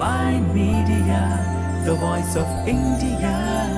My Media, the voice of India.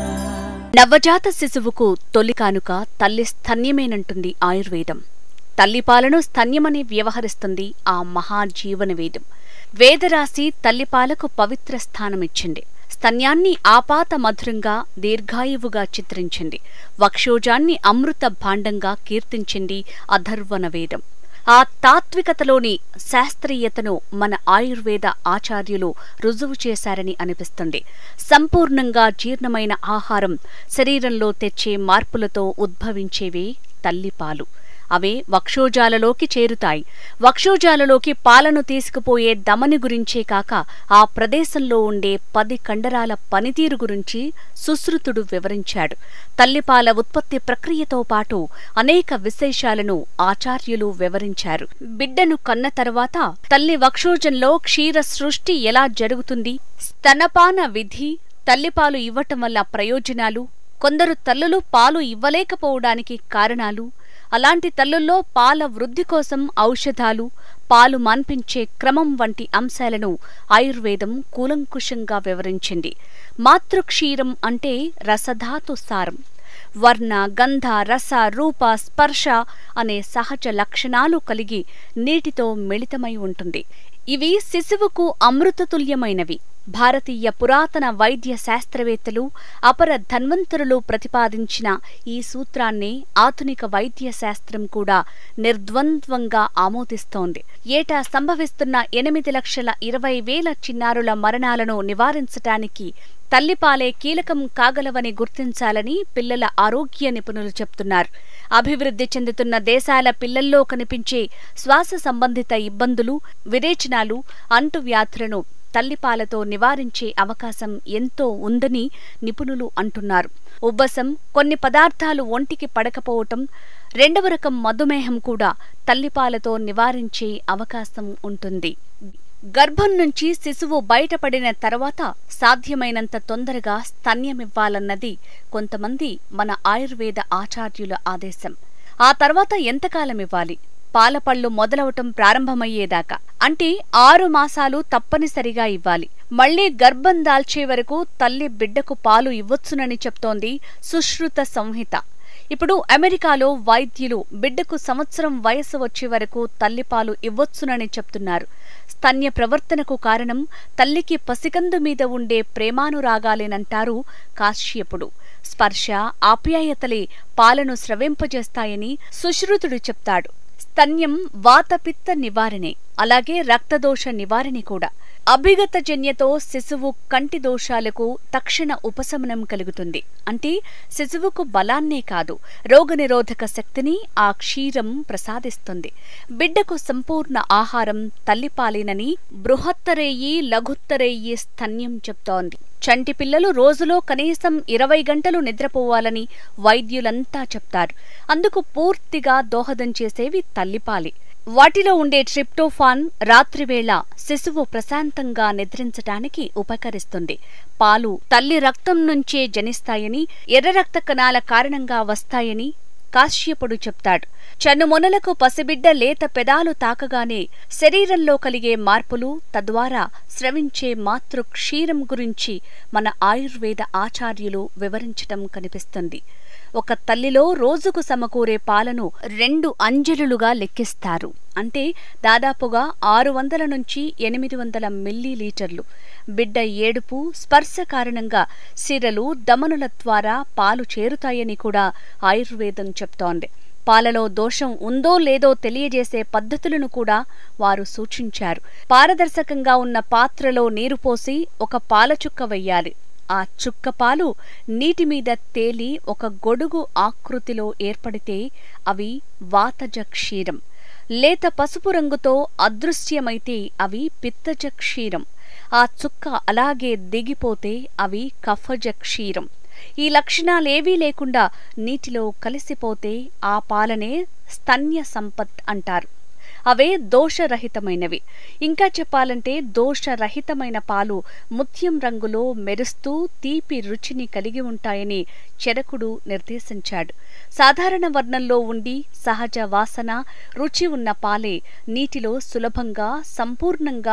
నవజాత శిశువుకు తొలి కానుక తల్లి స్తన్యమేనంటుంది ఆయుర్వేదం తల్లిపాలను స్తన్యమని వ్యవహరిస్తుంది ఆ మహాజీవన వేదం వేదరాశి తల్లిపాలకు పవిత్ర స్థానమిచ్చింది స్తన్యాన్ని ఆపాత మధురంగా దీర్ఘాయువుగా చిత్రించింది వక్షోజాన్ని అమృత భాండంగా కీర్తించింది అధర్వణ వేదం ఆ తాత్వికతలోని శాస్త్రీయతను మన ఆయుర్వేద ఆచార్యులు రుజువు చేశారని అనిపిస్తుంది సంపూర్ణంగా జీర్ణమైన ఆహారం శరీరంలో తెచ్చే మార్పులతో ఉద్భవించేవే తల్లిపాలు అవే వక్షోజాలలోకి చేరుతాయి వక్షోజాలలోకి పాలను తీసుకుపోయే దమని గురించే కాక ఆ ప్రదేశంలో ఉండే పది కండరాల పనితీరు గురించి సుశ్రుతుడు వివరించాడు తల్లిపాల ఉత్పత్తి ప్రక్రియతో పాటు అనేక విశేషాలను ఆచార్యులు వివరించారు బిడ్డను కన్న తర్వాత తల్లి వక్షోజంలో క్షీర సృష్టి ఎలా జరుగుతుంది స్తనపాన విధి తల్లిపాలు ఇవ్వటం వల్ల ప్రయోజనాలు కొందరు తల్లులు పాలు ఇవ్వలేకపోవడానికి కారణాలు అలాంటి తల్లుల్లో పాల వృద్ధి కోసం ఔషధాలు పాలు మాన్పించే క్రమం వంటి అంశాలను ఆయుర్వేదం కూలంకుషంగా వివరించింది మాతృక్షీరం అంటే రసధాతు సారం వర్ణ గంధ రస రూప స్పర్శ అనే సహజ లక్షణాలు కలిగి నీటితో మిళితమై ఉంటుంది ఇవి శిశువుకు అమృతతుల్యమైనవి భారతీయ పురాతన వైద్య శాస్త్రవేత్తలు అపర ధన్వంతరులు ప్రతిపాదించిన ఈ సూత్రాన్ని ఆధునిక వైద్య శాస్త్రం కూడా నిర్ద్వంద్వంగా ఆమోదిస్తోంది ఏటా సంభవిస్తున్న ఎనిమిది లక్షల ఇరవై వేల చిన్నారుల మరణాలను నివారించటానికి తల్లిపాలే కీలకం కాగలవని గుర్తించాలని పిల్లల ఆరోగ్య నిపుణులు చెప్తున్నారు అభివృద్ధి చెందుతున్న దేశాల పిల్లల్లో కనిపించే శ్వాస సంబంధిత ఇబ్బందులు విరేచనాలు అంటువ్యాధులను తల్లిపాలతో నివారించే అవకాశం ఎంతో ఉందని నిపుణులు అంటున్నారు ఉబ్బసం కొన్ని పదార్థాలు ఒంటికి పడకపోవటం రెండవ రకం మధుమేహం కూడా తల్లిపాలతో నివారించే అవకాశం ఉంటుంది గర్భం నుంచి శిశువు బయటపడిన తర్వాత సాధ్యమైనంత తొందరగా స్తన్యమివ్వాలన్నది కొంతమంది మన ఆయుర్వేద ఆచార్యుల ఆదేశం ఆ తర్వాత ఎంతకాలం ఇవ్వాలి పాలపళ్ళు మొదలవటం ప్రారంభమయ్యేదాకా అంటే ఆరు మాసాలు తప్పనిసరిగా ఇవ్వాలి మళ్లీ గర్భం దాల్చే వరకు తల్లి బిడ్డకు పాలు ఇవ్వొచ్చునని చెప్తోంది సుశ్రుత సంహిత ఇప్పుడు అమెరికాలో వైద్యులు బిడ్డకు సంవత్సరం వయసు వచ్చే వరకు తల్లిపాలు ఇవ్వొచ్చునని చెప్తున్నారు స్తన్య ప్రవర్తనకు కారణం తల్లికి పసికందు మీద ఉండే ప్రేమానురాగాలేనంటారు కాశ్యపుడు స్పర్శ ఆప్యాయతలే పాలను స్రవింపజేస్తాయని సుశ్రుతుడు చెప్తాడు స్తన్యం వాతపిత్త నివారణే అలాగే రక్తదోష నివారణి కూడా అభిగత జన్యతో శిశువు కంటి దోషాలకు తక్షణ ఉపశమనం కలుగుతుంది అంటే శిశువుకు బలాన్నే కాదు రోగనిరోధక శక్తిని ఆ క్షీరం ప్రసాదిస్తుంది బిడ్డకు సంపూర్ణ ఆహారం తల్లిపాలేనని బృహత్తరేయి లఘుత్తరేయి స్తన్యం చెప్తోంది చంటి పిల్లలు రోజులో కనీసం ఇరవై గంటలు నిద్రపోవాలని వైద్యులంతా చెప్తారు అందుకు పూర్తిగా దోహదం చేసేవి తల్లిపాలే వాటిలో ఉండే ట్రిప్టోఫాన్ రాత్రివేళ శిశువు ప్రశాంతంగా నిద్రించటానికి ఉపకరిస్తుంది పాలు తల్లి రక్తం నుంచే జనిస్తాయని ఎర్ర రక్త కణాల కారణంగా వస్తాయని కాశ్యపుడు చెప్తాడు చన్నుమొనలకు పసిబిడ్డ లేత పెదాలు తాకగానే శరీరంలో కలిగే మార్పులు తద్వారా స్రవించే మాతృ క్షీరం గురించి మన ఆయుర్వేద ఆచార్యులు వివరించటం కనిపిస్తుంది ఒక తల్లిలో రోజుకు సమకూరే పాలను రెండు అంజలులుగా లెక్కిస్తారు అంటే దాదాపుగా ఆరు వందల నుంచి ఎనిమిది వందల మిల్లీలీటర్లు బిడ్డ ఏడుపు స్పర్శ కారణంగా సిరలు దమనుల ద్వారా పాలు చేరుతాయని కూడా ఆయుర్వేదం చెప్తోంది పాలలో దోషం ఉందో లేదో తెలియజేసే పద్ధతులను కూడా వారు సూచించారు పారదర్శకంగా ఉన్న పాత్రలో నీరు పోసి ఒక పాలచుక్క వెయ్యాలి ఆ చుక్క పాలు నీటి మీద తేలి ఒక గొడుగు ఆకృతిలో ఏర్పడితే అవి వాతజ క్షీరం లేత పసుపు రంగుతో అదృశ్యమైతే అవి పిత్తజ క్షీరం ఆ చుక్క అలాగే దిగిపోతే అవి కఫజ క్షీరం ఈ లక్షణాలేవీ లేకుండా నీటిలో కలిసిపోతే ఆ పాలనే స్తన్య సంపత్ అంటారు అవే దోషరహితమైనవి ఇంకా చెప్పాలంటే దోషరహితమైన పాలు ముత్యం రంగులో మెరుస్తూ తీపి రుచిని కలిగి ఉంటాయని చెరకుడు నిర్దేశించాడు సాధారణ వర్ణంలో ఉండి సహజ వాసన రుచి ఉన్న పాలే నీటిలో సులభంగా సంపూర్ణంగా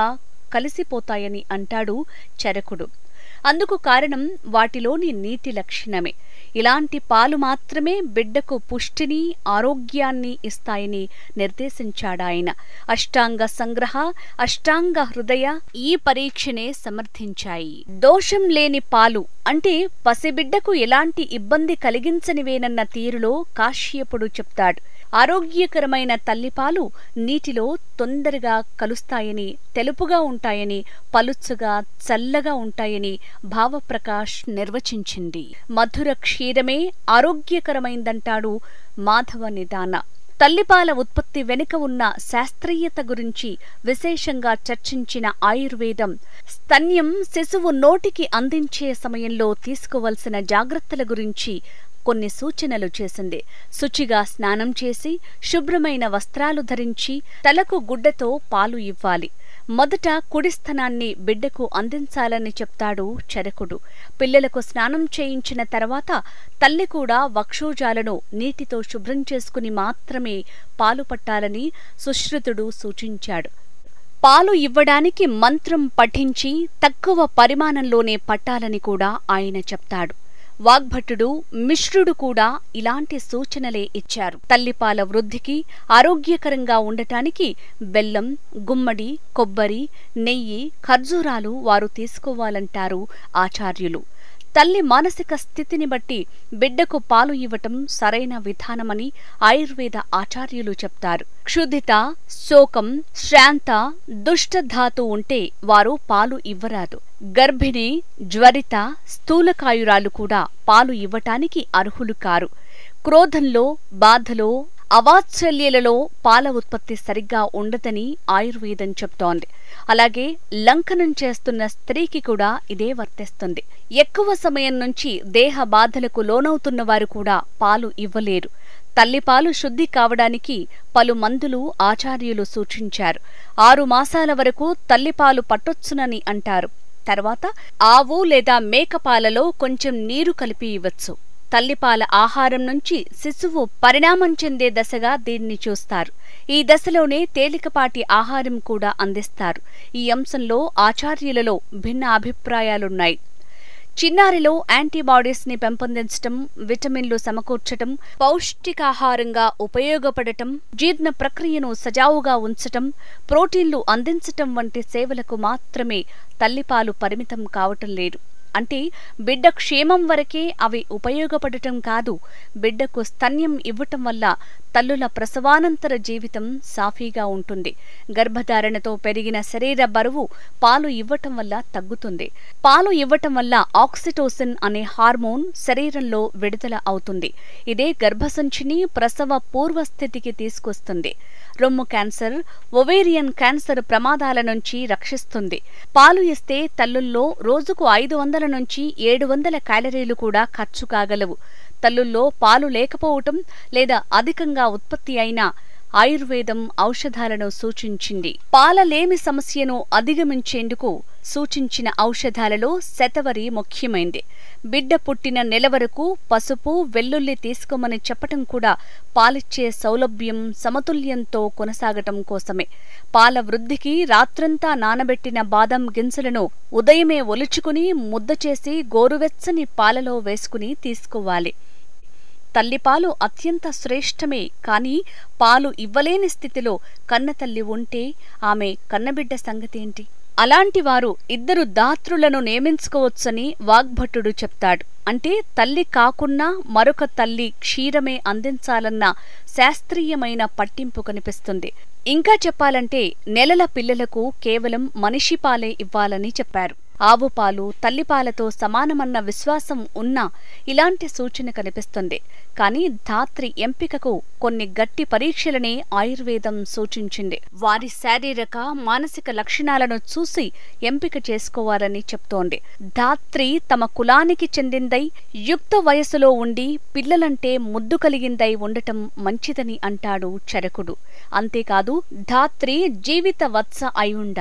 కలిసిపోతాయని అంటాడు చరకుడు అందుకు కారణం వాటిలోని నీటి లక్షణమే ఇలాంటి పాలు మాత్రమే బిడ్డకు పుష్టిని ఆరోగ్యాన్ని ఇస్తాయని నిర్దేశించాడాయన అష్టాంగ సంగ్రహ అష్టాంగ హృదయ ఈ పరీక్షనే సమర్థించాయి దోషం లేని పాలు అంటే పసిబిడ్డకు ఎలాంటి ఇబ్బంది కలిగించనివేనన్న తీరులో కాశ్యపుడు చెప్తాడు ఆరోగ్యకరమైన తల్లిపాలు నీటిలో తొందరగా కలుస్తాయని తెలుపుగా ఉంటాయని పలుచగా చల్లగా ఉంటాయని భావప్రకాష్ నిర్వచించింది మధుర క్షీరమే ఆరోగ్యకరమైందంటాడు మాధవ నిదాన తల్లిపాల ఉత్పత్తి వెనుక ఉన్న శాస్త్రీయత గురించి విశేషంగా చర్చించిన ఆయుర్వేదం స్తన్యం శిశువు నోటికి అందించే సమయంలో తీసుకోవలసిన జాగ్రత్తల గురించి కొన్ని సూచనలు చేసింది శుచిగా స్నానం చేసి శుభ్రమైన వస్త్రాలు ధరించి తలకు గుడ్డతో పాలు ఇవ్వాలి మొదట కుడిస్థనాన్ని బిడ్డకు అందించాలని చెప్తాడు చరకుడు పిల్లలకు స్నానం చేయించిన తర్వాత తల్లి కూడా వక్షోజాలను నీటితో శుభ్రం చేసుకుని మాత్రమే పాలు పట్టాలని సుశ్రుతుడు సూచించాడు పాలు ఇవ్వడానికి మంత్రం పఠించి తక్కువ పరిమాణంలోనే పట్టాలని కూడా ఆయన చెప్తాడు వాగ్భటుడు మిశ్రుడు కూడా ఇలాంటి సూచనలే ఇచ్చారు తల్లిపాల వృద్ధికి ఆరోగ్యకరంగా ఉండటానికి బెల్లం గుమ్మడి కొబ్బరి నెయ్యి ఖర్జూరాలు వారు తీసుకోవాలంటారు ఆచార్యులు తల్లి మానసిక స్థితిని బట్టి బిడ్డకు పాలు ఇవ్వటం సరైన విధానమని ఆయుర్వేద ఆచార్యులు చెప్తారు క్షుధిత శోకం శ్రాంత దుష్టధాతు ఉంటే వారు పాలు ఇవ్వరాదు గర్భిణి జ్వరిత స్థూలకాయురాలు కూడా పాలు ఇవ్వటానికి అర్హులు కారు క్రోధంలో బాధలో అవాత్సల్యలలో పాల ఉత్పత్తి సరిగ్గా ఉండదని ఆయుర్వేదం చెప్తోంది అలాగే లంకనం చేస్తున్న స్త్రీకి కూడా ఇదే వర్తిస్తుంది ఎక్కువ సమయం నుంచి దేహ బాధలకు లోనవుతున్న వారు కూడా పాలు ఇవ్వలేరు తల్లిపాలు శుద్ధి కావడానికి పలు మందులు ఆచార్యులు సూచించారు ఆరు మాసాల వరకు తల్లిపాలు పట్టొచ్చునని అంటారు తర్వాత ఆవు లేదా మేకపాలలో కొంచెం నీరు కలిపి ఇవ్వచ్చు తల్లిపాల ఆహారం నుంచి శిశువు పరిణామం చెందే దశగా దీన్ని చూస్తారు ఈ దశలోనే తేలికపాటి ఆహారం కూడా అందిస్తారు ఈ అంశంలో ఆచార్యులలో భిన్న అభిప్రాయాలున్నాయి చిన్నారిలో యాంటీబాడీస్ ని పెంపొందించటం విటమిన్లు సమకూర్చటం పౌష్టికాహారంగా ఉపయోగపడటం జీర్ణ ప్రక్రియను సజావుగా ఉంచటం ప్రోటీన్లు అందించటం వంటి సేవలకు మాత్రమే తల్లిపాలు పరిమితం కావటం లేదు అంటే బిడ్డ క్షేమం వరకే అవి ఉపయోగపడటం కాదు బిడ్డకు స్తన్యం ఇవ్వటం వల్ల తల్లుల ప్రసవానంతర జీవితం సాఫీగా ఉంటుంది గర్భధారణతో పెరిగిన శరీర బరువు పాలు ఇవ్వటం వల్ల తగ్గుతుంది పాలు ఇవ్వటం వల్ల ఆక్సిటోసిన్ అనే హార్మోన్ శరీరంలో విడుదల అవుతుంది ఇదే గర్భసంచిని ప్రసవ పూర్వస్థితికి తీసుకొస్తుంది రొమ్ము క్యాన్సర్ ఒవేరియన్ క్యాన్సర్ ప్రమాదాల నుంచి రక్షిస్తుంది పాలు ఇస్తే తల్లుల్లో రోజుకు ఐదు వందల నుంచి ఏడు వందల క్యాలరీలు కూడా ఖర్చు కాగలవు తల్లుల్లో పాలు లేకపోవటం లేదా అధికంగా ఉత్పత్తి అయిన ఆయుర్వేదం ఔషధాలను సూచించింది పాలలేమి సమస్యను అధిగమించేందుకు సూచించిన ఔషధాలలో శతవరి ముఖ్యమైంది బిడ్డ పుట్టిన నెల వరకు పసుపు వెల్లుల్లి తీసుకోమని చెప్పటం కూడా పాలిచ్చే సౌలభ్యం సమతుల్యంతో కొనసాగటం కోసమే పాల వృద్ధికి రాత్రంతా నానబెట్టిన బాదం గింజలను ఉదయమే ఒలుచుకుని ముద్ద చేసి గోరువెచ్చని పాలలో వేసుకుని తీసుకోవాలి తల్లిపాలు అత్యంత శ్రేష్టమే కాని పాలు ఇవ్వలేని స్థితిలో కన్నతల్లి ఉంటే ఆమె కన్నబిడ్డ సంగతేంటి అలాంటి వారు ఇద్దరు దాత్రులను నియమించుకోవచ్చని వాగ్భటుడు చెప్తాడు అంటే తల్లి కాకున్నా మరొక తల్లి క్షీరమే అందించాలన్న శాస్త్రీయమైన పట్టింపు కనిపిస్తుంది ఇంకా చెప్పాలంటే నెలల పిల్లలకు కేవలం మనిషి పాలే ఇవ్వాలని చెప్పారు ఆవు పాలు తల్లిపాలతో సమానమన్న విశ్వాసం ఉన్నా ఇలాంటి సూచన కనిపిస్తుంది కానీ ధాత్రి ఎంపికకు కొన్ని గట్టి పరీక్షలనే ఆయుర్వేదం సూచించింది వారి శారీరక మానసిక లక్షణాలను చూసి ఎంపిక చేసుకోవాలని చెప్తోంది ధాత్రి తమ కులానికి చెందిందై యుక్త వయసులో ఉండి పిల్లలంటే ముద్దు కలిగిందై ఉండటం మంచిదని అంటాడు చరకుడు అంతేకాదు ధాత్రి జీవిత వత్స అయి ఉండాలి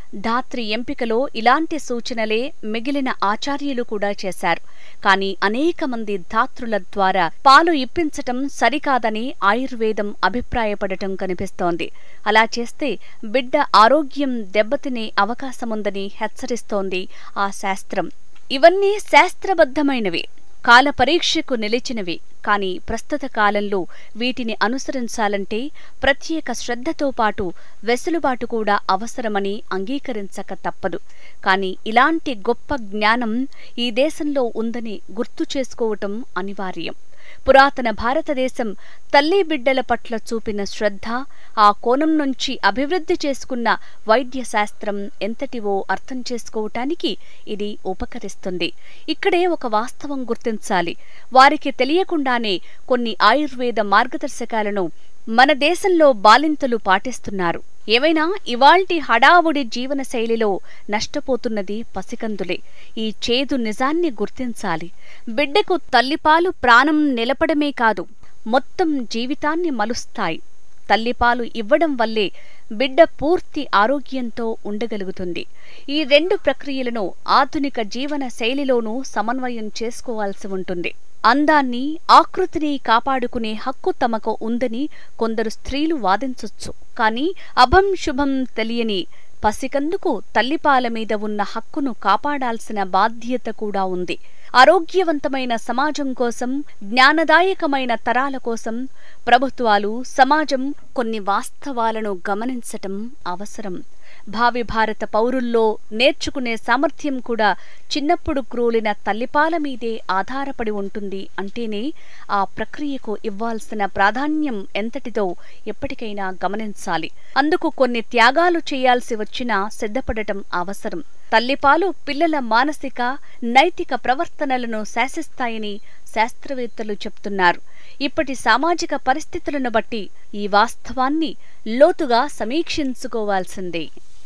ధాత్రి ఎంపికలో ఇలాంటి సూచనలే మిగిలిన ఆచార్యులు కూడా చేశారు కానీ అనేక మంది ధాత్రుల ద్వారా పాలు ఇప్పించటం సరికాదని ఆయుర్వేదం అభిప్రాయపడటం కనిపిస్తోంది అలా చేస్తే బిడ్డ ఆరోగ్యం దెబ్బతినే అవకాశముందని హెచ్చరిస్తోంది ఆ శాస్త్రం ఇవన్నీ శాస్త్రబద్ధమైనవి కాల పరీక్షకు నిలిచినవి కానీ ప్రస్తుత కాలంలో వీటిని అనుసరించాలంటే ప్రత్యేక శ్రద్ధతో పాటు వెసులుబాటు కూడా అవసరమని అంగీకరించక తప్పదు కానీ ఇలాంటి గొప్ప జ్ఞానం ఈ దేశంలో ఉందని గుర్తు చేసుకోవటం అనివార్యం పురాతన భారతదేశం తల్లి బిడ్డల పట్ల చూపిన శ్రద్ధ ఆ కోణం నుంచి అభివృద్ధి చేసుకున్న వైద్య శాస్త్రం ఎంతటివో అర్థం చేసుకోవటానికి ఇది ఉపకరిస్తుంది ఇక్కడే ఒక వాస్తవం గుర్తించాలి వారికి తెలియకుండానే కొన్ని ఆయుర్వేద మార్గదర్శకాలను మన దేశంలో బాలింతలు పాటిస్తున్నారు ఏవైనా ఇవాల్టి హడావుడి జీవన శైలిలో నష్టపోతున్నది పసికందులే ఈ చేదు నిజాన్ని గుర్తించాలి బిడ్డకు తల్లిపాలు ప్రాణం నిలపడమే కాదు మొత్తం జీవితాన్ని మలుస్తాయి తల్లిపాలు ఇవ్వడం వల్లే బిడ్డ పూర్తి ఆరోగ్యంతో ఉండగలుగుతుంది ఈ రెండు ప్రక్రియలను ఆధునిక జీవన శైలిలోనూ సమన్వయం చేసుకోవాల్సి ఉంటుంది అందాన్ని ఆకృతిని కాపాడుకునే హక్కు తమకు ఉందని కొందరు స్త్రీలు వాదించొచ్చు కానీ అభం శుభం తెలియని పసికందుకు తల్లిపాల మీద ఉన్న హక్కును కాపాడాల్సిన బాధ్యత కూడా ఉంది ఆరోగ్యవంతమైన సమాజం కోసం జ్ఞానదాయకమైన తరాల కోసం ప్రభుత్వాలు సమాజం కొన్ని వాస్తవాలను గమనించటం అవసరం భావి భారత పౌరుల్లో నేర్చుకునే సామర్థ్యం కూడా చిన్నప్పుడు క్రూలిన తల్లిపాల మీదే ఆధారపడి ఉంటుంది అంటేనే ఆ ప్రక్రియకు ఇవ్వాల్సిన ప్రాధాన్యం ఎంతటిదో ఎప్పటికైనా గమనించాలి అందుకు కొన్ని త్యాగాలు చేయాల్సి వచ్చినా సిద్ధపడటం అవసరం తల్లిపాలు పిల్లల మానసిక నైతిక ప్రవర్తనలను శాసిస్తాయని శాస్త్రవేత్తలు చెప్తున్నారు ఇప్పటి సామాజిక పరిస్థితులను బట్టి ఈ వాస్తవాన్ని లోతుగా సమీక్షించుకోవాల్సిందే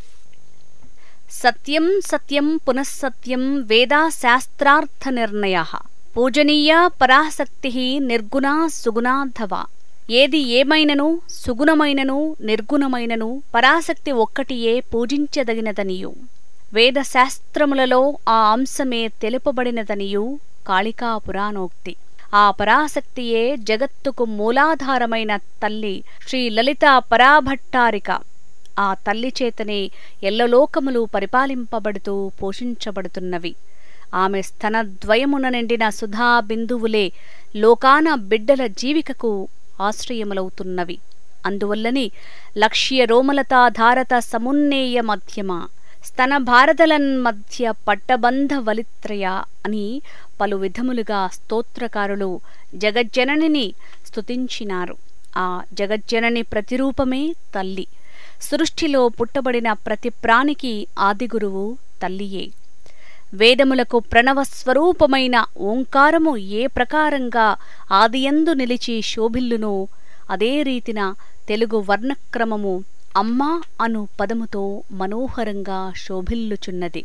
సత్యం సత్యం పునఃసత్యం వేదా శాస్త్రార్థ నిర్ణయ పూజనీయ పరాశక్తి నిర్గుణా సుగుణాధవ ఏది ఏమైనను సుగుణమైనను నిర్గుణమైనను పరాశక్తి ఒక్కటియే పూజించదగినదనియు వేద శాస్త్రములలో ఆ అంశమే తెలుపబడినదనియు కాళికా పురాణోక్తి ఆ పరాశక్తియే జగత్తుకు మూలాధారమైన తల్లి శ్రీ లలిత పరాభట్టారిక ఆ తల్లి చేతనే ఎల్లలోకములు పరిపాలింపబడుతూ పోషించబడుతున్నవి ఆమె స్తనద్వయమున నిండిన సుధా బిందువులే లోకాన బిడ్డల జీవికకు ఆశ్రయములవుతున్నవి అందువల్లనే లక్ష్య రోమలతాధారత సమున్నేయ మధ్యమ స్తన భారతలన్ మధ్య పట్టబంధ వలిత్రయ అని పలు విధములుగా స్తోత్రకారులు జగజ్జననిని స్తుతించినారు ఆ జగజ్జనని ప్రతిరూపమే తల్లి సృష్టిలో పుట్టబడిన ప్రతి ప్రాణికి ఆదిగురువు తల్లియే వేదములకు ప్రణవ స్వరూపమైన ఓంకారము ఏ ప్రకారంగా ఆదియందు నిలిచి శోభిల్లునో అదే రీతిన తెలుగు వర్ణక్రమము అమ్మ అను పదముతో మనోహరంగా శోభిల్లుచున్నది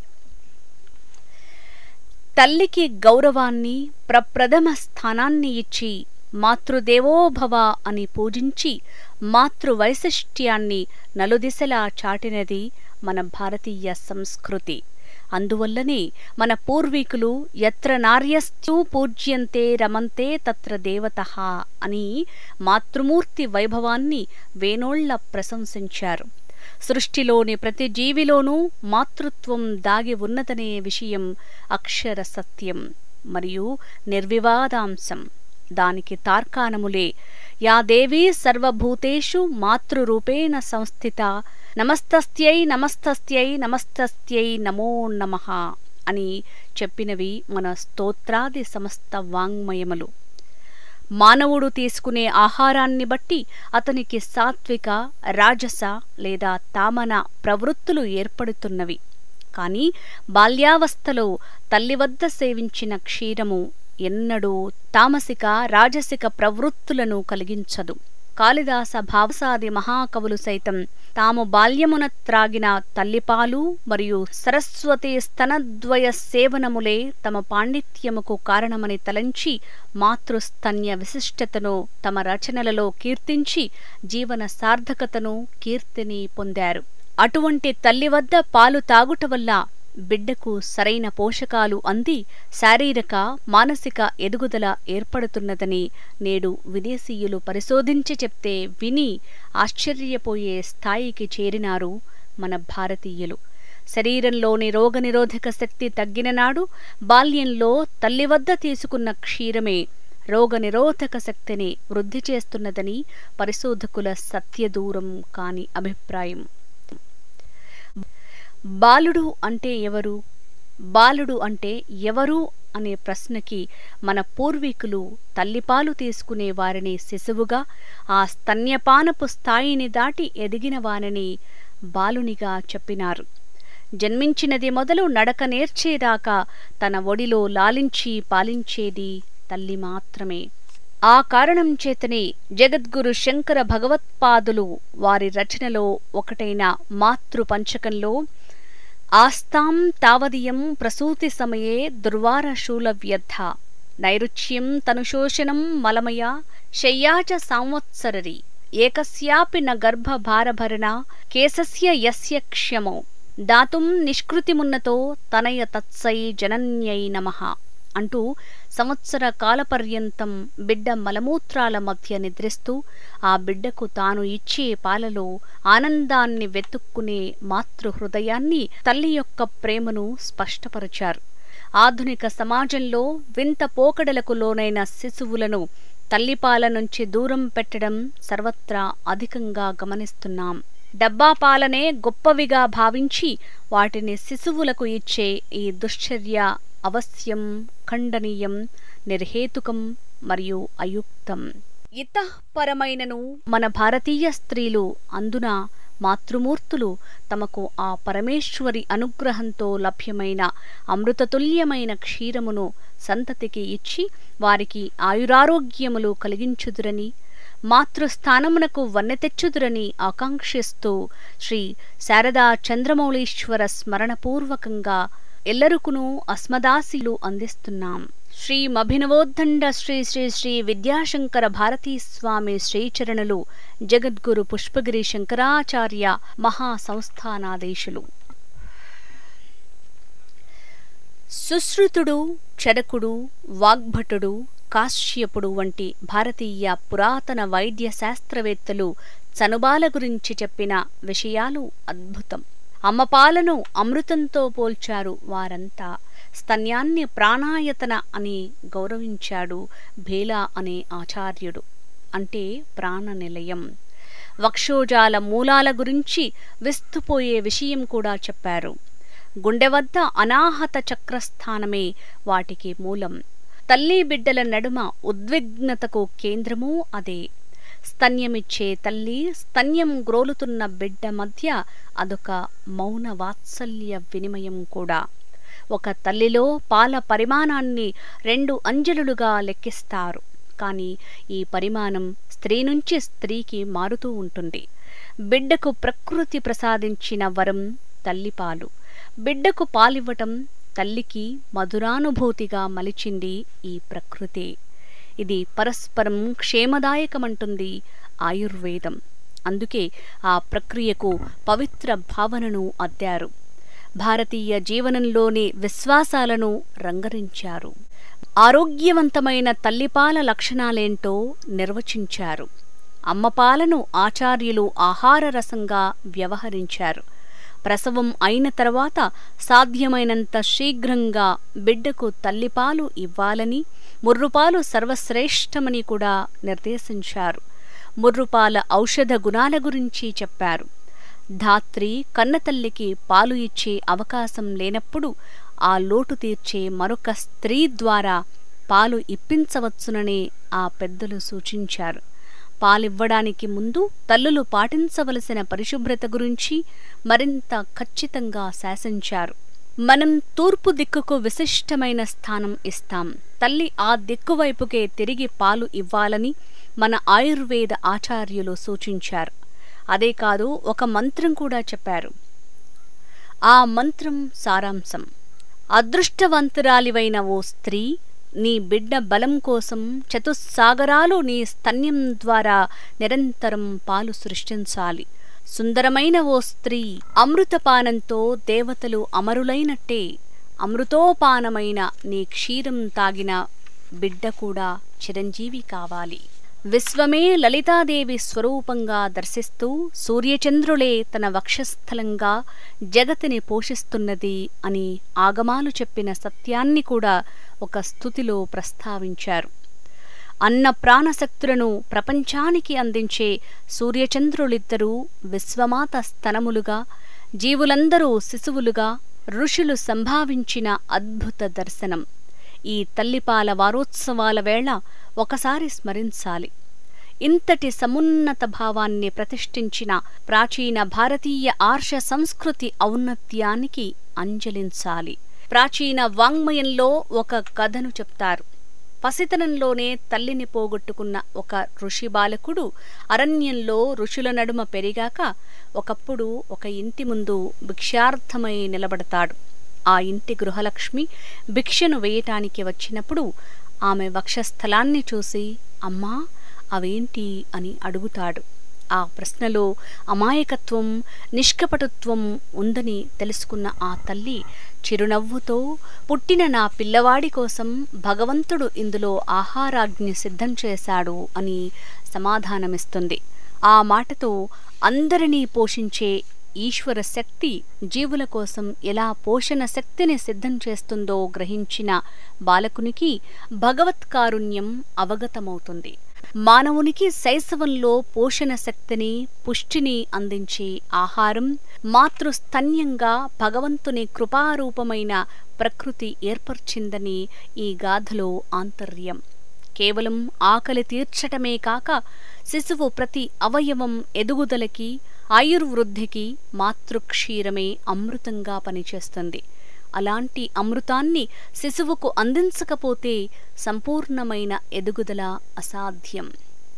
తల్లికి గౌరవాన్ని ప్రప్రథమ స్థానాన్ని ఇచ్చి మాతృదేవోభవ అని పూజించి మాతృవైశిష్ట్యాన్ని నలుదిశలా చాటినది మన భారతీయ సంస్కృతి అందువల్లనే మన పూర్వీకులు ఎత్ర నార్యస్తూ పూజ్యంతే రమంతే తత్ర దేవత అని మాతృమూర్తి వైభవాన్ని వేనోళ్ల ప్రశంసించారు సృష్టిలోని ప్రతి జీవిలోనూ మాతృత్వం దాగి ఉన్నదనే విషయం అక్షర సత్యం మరియు నిర్వివాదాంశం దానికి తార్కాణములే యా దేవీ సర్వభూతేషు మాతృరూపేణ సంస్థిత నమస్తస్యై నమస్తస్యై నమస్తస్యై నమో నమః అని చెప్పినవి మన స్తోత్రాది సమస్త వాంగ్మయములు మానవుడు తీసుకునే ఆహారాన్ని బట్టి అతనికి సాత్విక రాజస లేదా తామన ప్రవృత్తులు ఏర్పడుతున్నవి కాని బాల్యావస్థలో తల్లి వద్ద సేవించిన క్షీరము ఎన్నడూ తామసిక రాజసిక ప్రవృత్తులను కలిగించదు కాళిదాస భావసాది మహాకవులు సైతం తాము బాల్యమున త్రాగిన తల్లిపాలు మరియు సరస్వతి స్తనద్వయ సేవనములే తమ పాండిత్యముకు కారణమని తలంచి మాతృస్తన్య విశిష్టతను తమ రచనలలో కీర్తించి జీవన సార్థకతను కీర్తిని పొందారు అటువంటి తల్లి వద్ద పాలు తాగుట వల్ల బిడ్డకు సరైన పోషకాలు అంది శారీరక మానసిక ఎదుగుదల ఏర్పడుతున్నదని నేడు విదేశీయులు పరిశోధించి చెప్తే విని ఆశ్చర్యపోయే స్థాయికి చేరినారు మన భారతీయులు శరీరంలోని రోగనిరోధక శక్తి తగ్గిన నాడు బాల్యంలో తల్లి వద్ద తీసుకున్న క్షీరమే రోగనిరోధక శక్తిని వృద్ధి చేస్తున్నదని పరిశోధకుల సత్యదూరం కాని అభిప్రాయం బాలుడు అంటే ఎవరు బాలుడు అంటే ఎవరు అనే ప్రశ్నకి మన పూర్వీకులు తల్లిపాలు తీసుకునే వారిని శిశువుగా ఆ స్తన్యపానపు స్థాయిని దాటి ఎదిగిన వారిని బాలునిగా చెప్పినారు జన్మించినది మొదలు నడక నేర్చేదాకా తన ఒడిలో లాలించి పాలించేది తల్లి మాత్రమే ఆ కారణం చేతనే జగద్గురు శంకర భగవత్పాదులు వారి రచనలో ఒకటైన మాతృ పంచకంలో ఆస్తాం తావదియం ప్రసూతి సమయే దుర్వార శూలవ్యర్థ నైరుచ్యం తనుశోషణం మలమయ శయ్యాచ సంవత్సరరి ఏకస్యాపి న గర్భభారభరణ కేశస్య యస్య క్షమో దాతుం నిష్కృతిమున్నతో తనయ తత్సై జనన్యై నమః అంటూ సంవత్సర కాలపర్యంతం బిడ్డ మలమూత్రాల మధ్య నిద్రిస్తూ ఆ బిడ్డకు తాను ఇచ్చే పాలలో ఆనందాన్ని వెతుక్కునే మాతృహృదయాన్ని తల్లి యొక్క ప్రేమను స్పష్టపరిచారు ఆధునిక సమాజంలో వింత పోకడలకు లోనైన శిశువులను తల్లిపాల నుంచి దూరం పెట్టడం సర్వత్రా అధికంగా గమనిస్తున్నాం డబ్బా పాలనే గొప్పవిగా భావించి వాటిని శిశువులకు ఇచ్చే ఈ దుశ్చర్య అవశ్యం ఖండనీయం నిర్హేతుకం మరియు అయుక్తం ఇతఃపరమైనను మన భారతీయ స్త్రీలు అందున మాతృమూర్తులు తమకు ఆ పరమేశ్వరి అనుగ్రహంతో లభ్యమైన అమృతతుల్యమైన క్షీరమును సంతతికి ఇచ్చి వారికి ఆయురారోగ్యములు కలిగించుదురని మాతృస్థానమునకు వన్నె తెచ్చుదురని ఆకాంక్షిస్తూ శ్రీ శారదా చంద్రమౌళీశ్వర స్మరణపూర్వకంగా ఎల్లరుకును అస్మదాశీలు అందిస్తున్నాం శ్రీ మభినవోద్దండ శ్రీ శ్రీ శ్రీ విద్యాశంకర భారతీ స్వామి శ్రీచరణులు జగద్గురు పుష్పగిరి శంకరాచార్య మహా సంస్థానాధీశులు సుశ్రుతుడు చరకుడు వాగ్భటుడు కాశ్యపుడు వంటి భారతీయ పురాతన వైద్య శాస్త్రవేత్తలు చనుబాల గురించి చెప్పిన విషయాలు అద్భుతం అమ్మపాలను అమృతంతో పోల్చారు వారంతా స్తన్యాన్ని ప్రాణాయతన అని గౌరవించాడు భేలా అనే ఆచార్యుడు అంటే ప్రాణ నిలయం వక్షోజాల మూలాల గురించి విస్తుపోయే విషయం కూడా చెప్పారు గుండె వద్ద అనాహత చక్రస్థానమే వాటికి మూలం తల్లి బిడ్డల నడుమ ఉద్విగ్నతకు కేంద్రమూ అదే స్తన్యమిచ్చే తల్లి స్తన్యం గ్రోలుతున్న బిడ్డ మధ్య అదొక మౌన వాత్సల్య వినిమయం కూడా ఒక తల్లిలో పాల పరిమాణాన్ని రెండు అంజలులుగా లెక్కిస్తారు కానీ ఈ పరిమాణం స్త్రీ నుంచి స్త్రీకి మారుతూ ఉంటుంది బిడ్డకు ప్రకృతి ప్రసాదించిన వరం తల్లిపాలు బిడ్డకు పాలివ్వటం తల్లికి మధురానుభూతిగా మలిచింది ఈ ప్రకృతి ఇది పరస్పరం క్షేమదాయకమంటుంది ఆయుర్వేదం అందుకే ఆ ప్రక్రియకు పవిత్ర భావనను అద్దారు భారతీయ జీవనంలోని విశ్వాసాలను రంగరించారు ఆరోగ్యవంతమైన తల్లిపాల లక్షణాలేంటో నిర్వచించారు అమ్మపాలను ఆచార్యులు ఆహార రసంగా వ్యవహరించారు ప్రసవం అయిన తర్వాత సాధ్యమైనంత శీఘ్రంగా బిడ్డకు తల్లిపాలు ఇవ్వాలని ముర్రుపాలు సర్వశ్రేష్టమని కూడా నిర్దేశించారు ముర్రుపాల ఔషధ గుణాల గురించి చెప్పారు ధాత్రి కన్నతల్లికి పాలు ఇచ్చే అవకాశం లేనప్పుడు ఆ లోటు తీర్చే మరొక స్త్రీ ద్వారా పాలు ఇప్పించవచ్చునని ఆ పెద్దలు సూచించారు పాలివ్వడానికి ముందు తల్లులు పాటించవలసిన పరిశుభ్రత గురించి మరింత ఖచ్చితంగా శాసించారు మనం తూర్పు దిక్కుకు విశిష్టమైన స్థానం ఇస్తాం తల్లి ఆ దిక్కు వైపుకే తిరిగి పాలు ఇవ్వాలని మన ఆయుర్వేద ఆచార్యులు సూచించారు అదే కాదు ఒక మంత్రం కూడా చెప్పారు ఆ మంత్రం సారాంశం అదృష్టవంతురాలివైన ఓ స్త్రీ నీ బిడ్డ బలం కోసం చతుస్సాగరాలు నీ స్తన్యం ద్వారా నిరంతరం పాలు సృష్టించాలి సుందరమైన ఓ స్త్రీ అమృతపానంతో దేవతలు అమరులైనట్టే అమృతోపానమైన నీ క్షీరం తాగిన బిడ్డ కూడా చిరంజీవి కావాలి విశ్వమే లలితాదేవి స్వరూపంగా దర్శిస్తూ సూర్యచంద్రులే తన వక్షస్థలంగా జగతిని పోషిస్తున్నది అని ఆగమాలు చెప్పిన సత్యాన్ని కూడా ఒక స్థుతిలో ప్రస్తావించారు అన్న ప్రాణశక్తులను ప్రపంచానికి అందించే సూర్యచంద్రులిద్దరూ విశ్వమాత స్తనములుగా జీవులందరూ శిశువులుగా ఋషులు సంభావించిన అద్భుత దర్శనం ఈ తల్లిపాల వారోత్సవాల వేళ ఒకసారి స్మరించాలి ఇంతటి సమున్నత భావాన్ని ప్రతిష్ఠించిన ప్రాచీన భారతీయ ఆర్ష సంస్కృతి ఔన్నత్యానికి అంజలించాలి ప్రాచీన వాంగ్మయంలో ఒక కథను చెప్తారు పసితనంలోనే తల్లిని పోగొట్టుకున్న ఒక ఋషి బాలకుడు అరణ్యంలో ఋషుల నడుమ పెరిగాక ఒకప్పుడు ఒక ఇంటి ముందు భిక్షార్థమై నిలబడతాడు ఆ ఇంటి గృహలక్ష్మి భిక్షను వేయటానికి వచ్చినప్పుడు ఆమె వక్షస్థలాన్ని చూసి అమ్మా అవేంటి అని అడుగుతాడు ఆ ప్రశ్నలో అమాయకత్వం నిష్కపటుత్వం ఉందని తెలుసుకున్న ఆ తల్లి చిరునవ్వుతో పుట్టిన నా పిల్లవాడి కోసం భగవంతుడు ఇందులో ఆహారాజ్ఞ సిద్ధం చేశాడు అని సమాధానమిస్తుంది ఆ మాటతో అందరినీ పోషించే ఈశ్వర శక్తి జీవుల కోసం ఎలా పోషణ శక్తిని సిద్ధం చేస్తుందో గ్రహించిన బాలకునికి భగవత్కారుణ్యం అవగతమవుతుంది మానవునికి శైశవంలో పోషణ శక్తిని పుష్టిని అందించే ఆహారం మాతృస్తన్యంగా భగవంతుని కృపారూపమైన ప్రకృతి ఏర్పర్చిందని ఈ గాథలో ఆంతర్యం కేవలం ఆకలి తీర్చటమే కాక శిశువు ప్రతి అవయవం ఎదుగుదలకి ఆయుర్వృద్ధికి మాతృక్షీరమే అమృతంగా పనిచేస్తుంది అలాంటి అమృతాన్ని శిశువుకు అందించకపోతే సంపూర్ణమైన ఎదుగుదల అసాధ్యం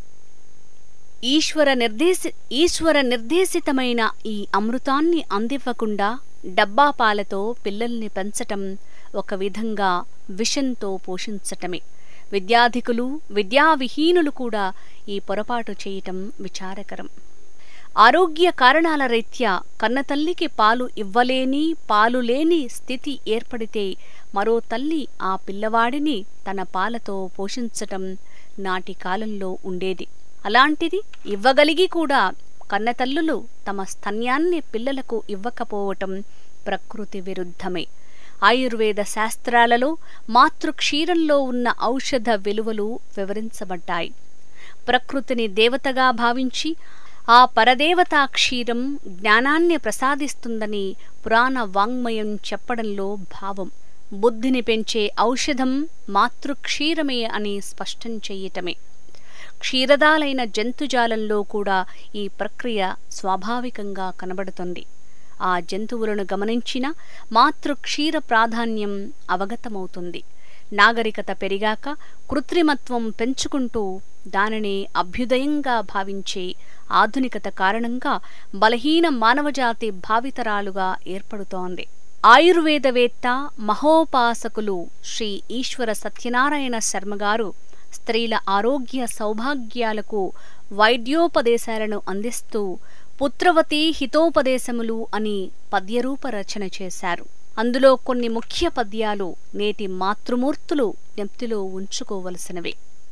ఈశ్వర నిర్దేశి ఈశ్వర నిర్దేశితమైన ఈ అమృతాన్ని అందివ్వకుండా డబ్బా పాలతో పిల్లల్ని పెంచటం ఒక విధంగా విషంతో పోషించటమే విద్యాధికులు విద్యావిహీనులు కూడా ఈ పొరపాటు చేయటం విచారకరం ఆరోగ్య కారణాల రీత్యా కన్నతల్లికి పాలు ఇవ్వలేని పాలు లేని స్థితి ఏర్పడితే మరో తల్లి ఆ పిల్లవాడిని తన పాలతో పోషించటం నాటి కాలంలో ఉండేది అలాంటిది ఇవ్వగలిగి కూడా కన్నతల్లులు తమ స్తన్యాన్ని పిల్లలకు ఇవ్వకపోవటం ప్రకృతి విరుద్ధమే ఆయుర్వేద శాస్త్రాలలో మాతృక్షీరంలో ఉన్న ఔషధ విలువలు వివరించబడ్డాయి ప్రకృతిని దేవతగా భావించి ఆ పరదేవతా క్షీరం జ్ఞానాన్ని ప్రసాదిస్తుందని పురాణ వాంగ్మయం చెప్పడంలో భావం బుద్ధిని పెంచే ఔషధం మాతృక్షీరమే అని స్పష్టం చెయ్యటమే క్షీరదాలైన జంతుజాలంలో కూడా ఈ ప్రక్రియ స్వాభావికంగా కనబడుతుంది ఆ జంతువులను గమనించిన మాతృక్షీర ప్రాధాన్యం అవగతమవుతుంది నాగరికత పెరిగాక కృత్రిమత్వం పెంచుకుంటూ దానిని అభ్యుదయంగా భావించే ఆధునికత కారణంగా బలహీన మానవజాతి భావితరాలుగా ఏర్పడుతోంది ఆయుర్వేదవేత్త మహోపాసకులు శ్రీ ఈశ్వర సత్యనారాయణ శర్మగారు స్త్రీల ఆరోగ్య సౌభాగ్యాలకు వైద్యోపదేశాలను అందిస్తూ పుత్రవతి హితోపదేశములు అని పద్యరూప రచన చేశారు అందులో కొన్ని ముఖ్య పద్యాలు నేటి మాతృమూర్తులు జ్ఞప్తిలో ఉంచుకోవలసినవే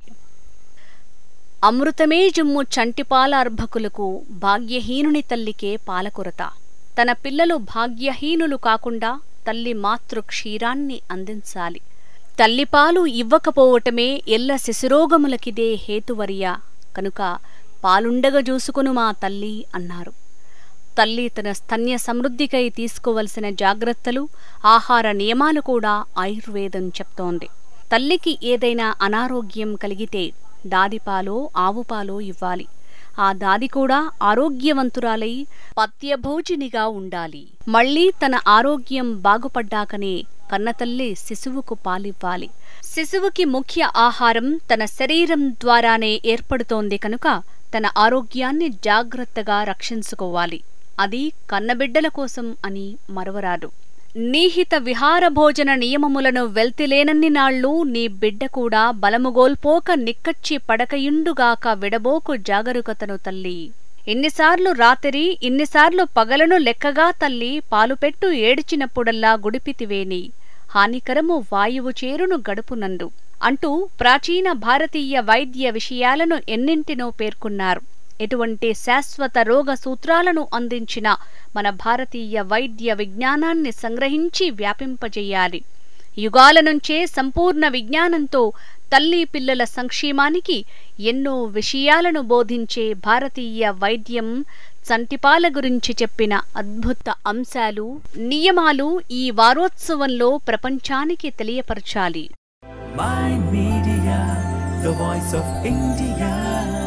అమృతమే జుమ్ము చంటిపాల అర్భకులకు భాగ్యహీనుని తల్లికే పాలకొరత తన పిల్లలు భాగ్యహీనులు కాకుండా తల్లి మాతృ క్షీరాన్ని అందించాలి తల్లిపాలు ఇవ్వకపోవటమే ఎల్ల శిశురోగములకిదే హేతువర్య కనుక పాలుండగ జూసుకును మా తల్లి అన్నారు తల్లి తన స్తన్య సమృద్ధికై తీసుకోవలసిన జాగ్రత్తలు ఆహార నియమాలు కూడా ఆయుర్వేదం చెప్తోంది తల్లికి ఏదైనా అనారోగ్యం కలిగితే దాదిపాలో ఆవుపాలో ఇవ్వాలి ఆ దాది కూడా ఆరోగ్యవంతురాలై పత్యభోజినిగా ఉండాలి మళ్ళీ తన ఆరోగ్యం బాగుపడ్డాకనే కన్నతల్లి శిశువుకు పాలివ్వాలి శిశువుకి ముఖ్య ఆహారం తన శరీరం ద్వారానే ఏర్పడుతోంది కనుక తన ఆరోగ్యాన్ని జాగ్రత్తగా రక్షించుకోవాలి అది కన్నబిడ్డల కోసం అని మరవరాదు నీహిత విహార భోజన నియమములను వెల్తిలేనన్ని నాళ్ళు నీ బిడ్డ కూడా బలముగోల్పోక నిక్కచ్చి పడకయుండుగాక విడబోకు జాగరూకతను తల్లి ఎన్నిసార్లు రాత్రి ఇన్నిసార్లు పగలను లెక్కగా తల్లి పాలుపెట్టు ఏడిచినప్పుడల్లా గుడిపితివేని హానికరము వాయువు చేరును గడుపునందు అంటూ ప్రాచీన భారతీయ వైద్య విషయాలను ఎన్నింటినో పేర్కొన్నారు ఎటువంటి శాశ్వత రోగ సూత్రాలను అందించిన మన భారతీయ వైద్య విజ్ఞానాన్ని సంగ్రహించి వ్యాపింపజేయాలి యుగాల నుంచే సంపూర్ణ విజ్ఞానంతో తల్లి పిల్లల సంక్షేమానికి ఎన్నో విషయాలను బోధించే భారతీయ వైద్యం చంటిపాల గురించి చెప్పిన అద్భుత అంశాలు నియమాలు ఈ వారోత్సవంలో ప్రపంచానికి తెలియపరచాలి Mind Media, the voice of India.